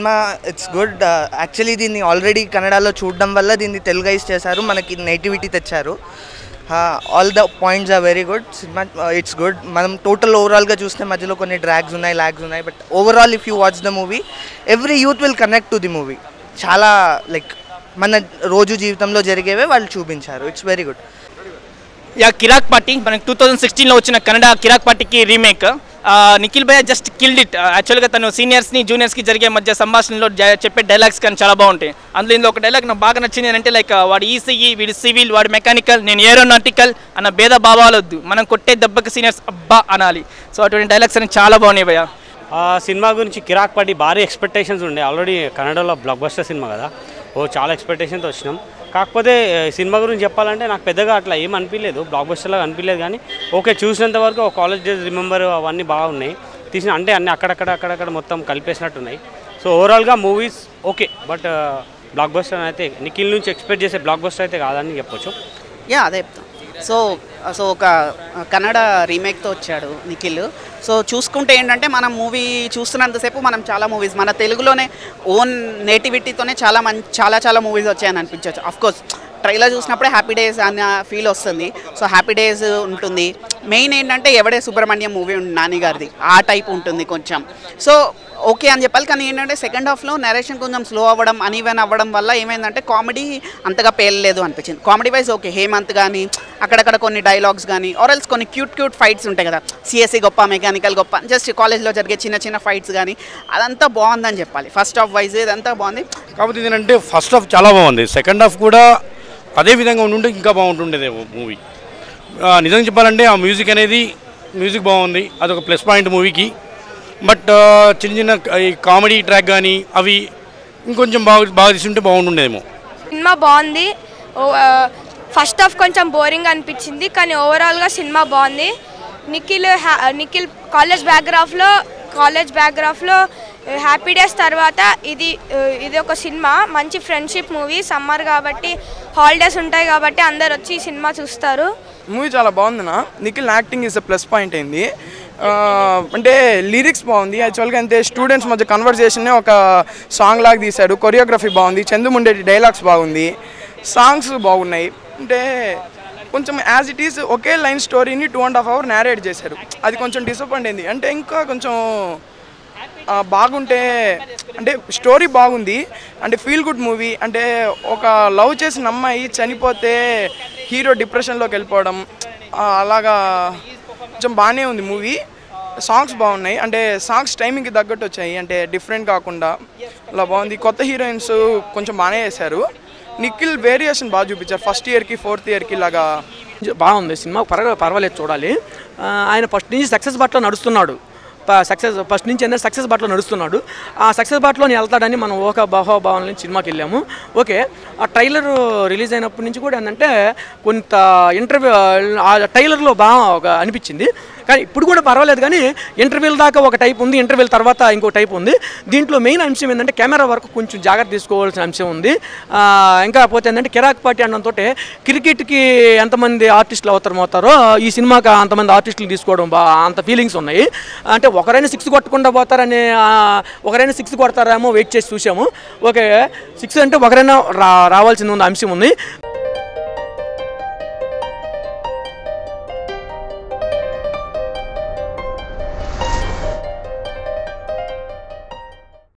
cinema it's good actually దీన్ని already కన్నడలో చూడడం వల్ల దీన్ని తెలుగైజ్ చేశారు మనకి నేటివిటీ తెచ్చారు all the points are very good సినిమా ఇట్స్ గుడ్ మనం టోటల్ ఓవరాల్గా చూస్తే మధ్యలో కొన్ని డ్రాగ్స్ ఉన్నాయి ల్యాగ్స్ ఉన్నాయి but overall if you watch the movie every youth will connect to the movie చాలా లైక్ మన రోజు జీవితంలో జరిగేవే వాళ్ళు చూపించారు it's very good yeah Kirrak Party మనకి టూ థౌజండ్ సిక్స్టీన్లో వచ్చిన కన్నడ కిరాక్ పార్టీకి రీమేక్ నిఖిల్ భయ్య జస్ట్ కిల్డ్ ఇట్ యాక్చువల్గా తను సీనియర్స్ని జూనియర్స్కి జరిగే మధ్య సంభాషణలో జ- చెప్పే డైలాగ్స్ కానీ చాలా బాగుంటాయి అందులో ఇందులో ఒక డైలాగ్ నాకు బాగా నచ్చింది ఏంటంటే లైక్ వాడు ఈసీఈ వీడు సివిల్ వాడు మెకానికల్ నేను ఏరోనాటికల్ అన్న భేద భావాలు వద్దు మనం కొట్టే దెబ్బకి సీనియర్స్ అబ్బా అనాలి సో అటువంటి డైలాగ్స్ అని చాలా బాగున్నాయి భయ్య ఆ సినిమా గురించి కిరాక్ పడి భారీ ఎక్స్పెక్టేషన్స్ ఉండే ఆల్రెడీ కన్నడలో బ్లాక్ బస్టర్ సినిమా కదా ఓ చాలా ఎక్స్పెక్టేషన్తో వచ్చినాం కాకపోతే ఆ, సినిమా గురించి చెప్పాలంటే నాకు పెద్దగా అట్లా ఏం అనిపించలేదు బ్లాక్ బస్టర్లాగా అనిపించలేదు కానీ ఓకే చూసినంత వరకు ఒక కాలేజ్ డేస్ రిమెంబర్ అవన్నీ బాగున్నాయి తీసిన అంటే అన్ని అక్కడక్కడ అక్కడక్కడ మొత్తం కలిపేసినట్టున్నాయి సో ఓవరాల్గా movies okay but blockbuster అయితే నిఖిల్ నుంచి ఎక్స్పెక్ట్ చేసే బ్లాక్ బస్టర్ అయితే కాదని చెప్పొచ్చు యా అదే చెప్తాను సో సో ఒక కన్నడ రీమేక్తో వచ్చాడు నిఖిల్ సో చూసుకుంటే ఏంటంటే మనం మూవీ చూస్తున్నంతసేపు మనం చాలా మూవీస్ మన తెలుగులోనే ఓన్ నేటివిటీతోనే చాలా మంచి చాలా చాలా మూవీస్ వచ్చాయని అనిపించవచ్చు అఫ్ కోర్స్ ట్రైలర్ చూసినప్పుడే హ్యాపీ డేస్ అన్న ఫీల్ వస్తుంది సో హ్యాపీ డేస్ ఉంటుంది మెయిన్ ఏంటంటే ఎవడే సుబ్రహ్మణ్యం మూవీ ఉంది నాని గారిది ఆ టైప్ ఉంటుంది కొంచెం సో ఓకే అని చెప్పాలి కానీ ఏంటంటే సెకండ్ హాఫ్లో నరేషన్ కొంచెం స్లో అవ్వడం అన్ఈవెన్ అవ్వడం వల్ల ఏమైందంటే కామెడీ అంతగా పేలలేదు అనిపించింది కామెడీ వైజ్ ఓకే హేమంత్ కానీ అక్కడక్కడ కొన్ని డైలాగ్స్ కానీ ఆర్ఎల్స్ కొన్ని క్యూట్ క్యూట్ ఫైట్స్ ఉంటాయి కదా సిఎస్సి గొప్ప మెకానికల్ గొప్ప జస్ట్ కాలేజ్లో జరిగే చిన్న చిన్న ఫైట్స్ కానీ అదంతా బాగుందని చెప్పాలి ఫస్ట్ హాఫ్ వైజ్ ఇదంతా బాగుంది కాకపోతే ఏంటంటే ఫస్ట్ హాఫ్ చాలా బాగుంది సెకండ్ హాఫ్ కూడా అదే విధంగా ఉండుంటే ఇంకా బాగుంటుండేది మూవీ నిజంగా చెప్పాలంటే ఆ మ్యూజిక్ అనేది మ్యూజిక్ బాగుంది అదొక ప్లస్ పాయింట్ మూవీకి బట్ చిన్న చిన్న ఈ కామెడీ ట్రాక్ కానీ అవి ఇంకొంచెం బాగా బాగా తీసుంటే బాగుంటుండేమో సినిమా బాగుంది ఓ- ఆ, ఫస్ట్ హాఫ్ కొంచెం బోరింగ్ అనిపించింది కానీ ఓవరాల్గా సినిమా బాగుంది నిఖిల్ హ్యా- నిఖిల్ కాలేజ్ బ్యాక్గ్రాఫ్లో కాలేజ్ బ్యాక్గ్రాఫ్లో హ్యాపీ డేస్ తర్వాత ఇది ఆ, ఇది ఒక సినిమా మంచి ఫ్రెండ్షిప్ మూవీ సమ్మర్ కాబట్టి హాలిడేస్ ఉంటాయి కాబట్టి అందరు వచ్చి ఈ సినిమా చూస్తారు మూవీ చాలా బాగుందినా Nikhil acting is a plus point అయింది ఆ, అంటే లిరిక్స్ బాగుంది యాక్చువల్గా అంతే స్టూడెంట్స్ మధ్య కన్వర్జేషన్నే ఒక సాంగ్ లాగా తీశాడు కొరియోగ్రఫీ బాగుంది చందుముండేటి డైలాగ్స్ బాగుంది సాంగ్స్ బాగున్నాయి అంటే కొంచెం యాజ్ ఇట్ ఈస్ ఒకే లైన్ స్టోరీని two and half hour narrate చేశారు అది కొంచెం డిసప్పాయింట్ అయింది అంటే ఇంకా కొంచెం ఆ, బాగుంటే అంటే స్టోరీ బాగుంది అంటే ఫీల్ గుడ్ మూవీ అంటే ఒక లవ్ చేసిన అమ్మాయి చనిపోతే హీరో డిప్రెషన్లోకి వెళ్ళిపోవడం ఆ, అలాగా కొంచెం బాగానే ఉంది మూవీ సాంగ్స్ బాగున్నాయి అంటే సాంగ్స్ టైమింగ్కి తగ్గట్టు వచ్చాయి అంటే డిఫరెంట్ కాకుండా అలా బాగుంది కొత్త హీరోయిన్స్ కొంచెం బాగానే చేశారు నిఖిల్ వేరియేషన్ బాగా చూపించారు ఫస్ట్ ఇయర్కి ఫోర్త్ ఇయర్కి ఇలాగా బాగుంది సినిమా పర్వ పర్వాలేదు చూడాలి ఆ, ఆయన ఫస్ట్ నుంచి సక్సెస్ బాటలో నడుస్తున్నాడు సక్సెస్ ఫస్ట్ నుంచి ఏంటంటే సక్సెస్ బాటలో నడుస్తున్నాడు ఆ సక్సెస్ బాటలో వెళ్తాడని మనం ఓక బాహోభావం నుంచి సినిమాకి వెళ్ళాము ఓకే ఆ ట్రైలర్ రిలీజ్ అయినప్పటి నుంచి కూడా ఏంటంటే కొంత ఇంటర్వ్యూ ఆ ట్రైలర్లో బాగా ఒక అనిపించింది కానీ ఇప్పుడు కూడా పర్వాలేదు కానీ ఇంటర్వ్యూల దాకా ఒక టైప్ ఉంది ఇంటర్వ్యూల తర్వాత ఇంకో టైప్ ఉంది దీంట్లో మెయిన్ అంశం ఏంటంటే కెమెరా వరకు కొంచెం జాగ్రత్త తీసుకోవాల్సిన అంశం ఉంది ఆ, ఇంకా పోతే ఏంటంటే కిరాక్ పార్టీ అనడంతో క్రికెట్కి ఎంతమంది ఆర్టిస్టులు అవసరం అవుతారో ఈ సినిమాకి అంతమంది ఆర్టిస్టులు తీసుకోవడం బా అంత ఫీలింగ్స్ ఉన్నాయి అంటే ఒకరైనా సిక్స్ కొట్టకుండా పోతారని ఆ, ఒకరైనా సిక్స్ కొడతారేమో వెయిట్ చేసి చూసాము ఓకే సిక్స్ అంటే ఒకరైనా రా రావాల్సిన ఉంది అంశం ఉంది